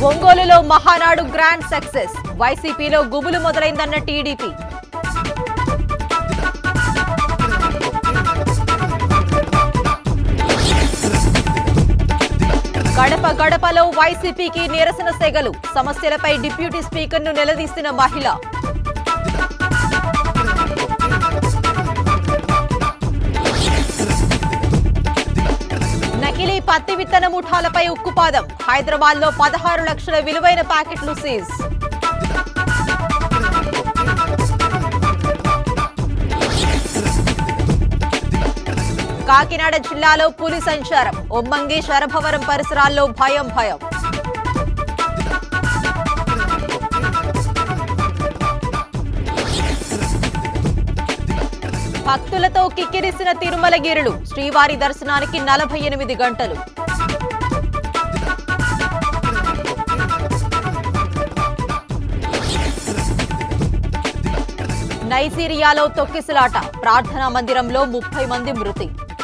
ఒంగోలులో Mahanadu grand success వైసీపీలో గుబులు మొదలైందన్న టీడీపీ గడప గడపలో వైసీపీకి నిరసన సెగలు సమస్యలపై డిప్యూటీ స్పీకర్ను నిలదీసిన మహిళ నకిలీ పత్తి విత్తన ముఠాలపై ఉక్కుపాదం హైదరాబాద్ లో పదహారు లక్షల విలువైన ప్యాకెట్లు సీజ్ కాకినాడ జిల్లాలో పులి సంచారం ఒమ్మంగి శరభవరం పరిసరాల్లో భయం భయం భక్తులతో కిక్కిరిసిన తిరుమలగిరులు శ్రీవారి దర్శనానికి నలభై ఎనిమిది గంటలు నైజీరియాలో తొక్కిసలాట ప్రార్థనా మందిరంలో ముప్పై మంది మృతి